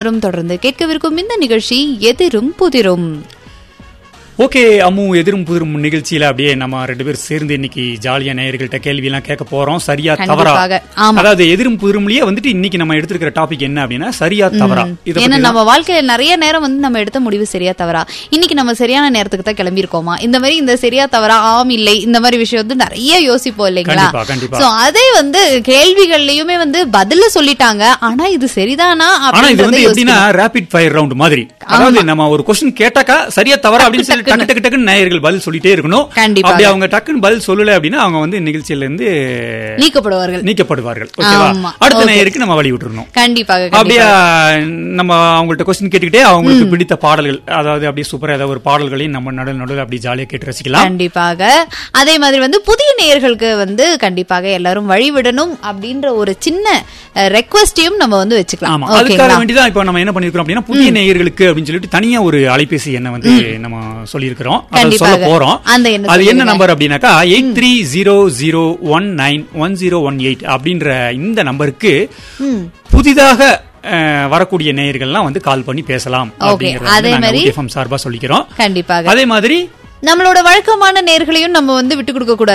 மற்றும் தொடர்ந்து கேட்கவிருக்கும் இந்த நிகழ்ச்சி எதிரும் புதிரும் ஓகே அம்மு எதிரும் புதிரும் நிகழ்ச்சியில அப்படியே நம்ம ரெண்டு பேரும் சேர்ந்து இன்னைக்கு ஜாலியா நேயர்கள்ட்ட கேள்வி எல்லாம் கேட்க போறோம் சரியா தவறா கண்டிப்பாக. ஆமா. அதாவது எதிரும் புதிரும்லயே வந்துட்டு இன்னைக்கு நம்ம எடுத்திருக்கிற டாபிக் என்ன அப்படின்னா சரியா தவறா இத ஏன்னா பத்தி நம்ம வாழ்க்கையில நிறைய நேரம் வந்து நம்ம எடுத்த முடிவு சரியா தவறா இன்னைக்கு நம்ம சரியான நேரத்துக்கு தான் கிளம்பியிருக்கோமா இந்த மாதிரி இந்த சரியா தவறா ஆம் இல்லை இந்த மாதிரி விஷயம் வந்து நிறைய யோசிப்போம் இல்லைங்களா கண்டிப்பா, கண்டிப்பா. சோ அதே வந்து கேள்விகள்லயுமே வந்து பதில சொல்லிட்டாங்க ஆனா இது சரிதானா ஆனா இது அப்படின்றத வந்து எப்படின்னா யோசிக்கணும். ரேபிட் ஃபயர் ரவுண்ட் மாதிரி அதாவது நம்ம ஒரு கொஸ்டின் கேட்டாக்கா சரியா தவறா அப்படின்னு சொல்லி டக்கு டக்கு டக்குன்னு நேயர்கள் பதில் சொல்லிட்டே இருக்கணும் கண்டிப்பாக. அப்படி அவங்க டக்குன்னு பதில் சொல்லல அப்படின்னா அவங்க வந்து நிகழ்ச்சியில இருந்து நீக்கப்படுவார்கள் நீக்கப்படுவார்கள் ஓகேவா ஆமா. அடுத்த Okay. நேயருக்கு நம்ம வழி விட்டுறணும் கண்டிப்பாக அப்படியே கண்டிப்பாக. நம்ம அவங்கள்ட்ட கொஸ்டின் கேட்டுக்கிட்டே அவங்களுக்கு பிடித்த பாடல்கள் அதாவது அப்படியே சூப்பரா ஏதாவது ஒரு பாடல்களையும் நம்ம நடுவில் நடுவில் அப்படி ஜாலியா கேட்டு ரசிக்கலாம் கண்டிப்பாக அதே மாதிரி வந்து புதிய நேயர்களுக்கு வந்து கண்டிப்பாக எல்லாரும் வழிவிடணும் அப்படின்ற ஒரு சின்ன ரெக்வஸ்டையும் நம்ம வந்து வச்சுக்கலாம் ஆமா அதுக்காக ஓகேங்களா வேண்டிதான் இப்ப நம்ம என்ன பண்ணிருக்கோம் அப்படின்னா புதிய நேயர்களுக்கு அப்படின்னு சொல்லிட்டு தனியா ஒரு அலைபேசி எண்ணை வந்து நம்ம சொல்லியிருக்கிறோம் அதை கண்டிப்பாக. சொல்ல போறோம் அந்த எண்ணை அது என்ன சொல்லுங்க. நம்பர் அப்படின்னாக்கா eight three zero zero one nine one zero one eight அப்படின்ற இந்த நம்பருக்கு புதிதாக அஹ், வரக்கூடிய நேயர்கள்லாம் வந்து கால் பண்ணி பேசலாம் அப்படிங்கறத அதே வந்து நாங்க மாதிரி- UTFM சார்பா சொல்லிக்கிறோம் கண்டிப்பாக அதே மாதிரி நம்மளோட வழக்கமான நேர்களையும் நம்ம வந்து விட்டு கொடுக்க கூடாது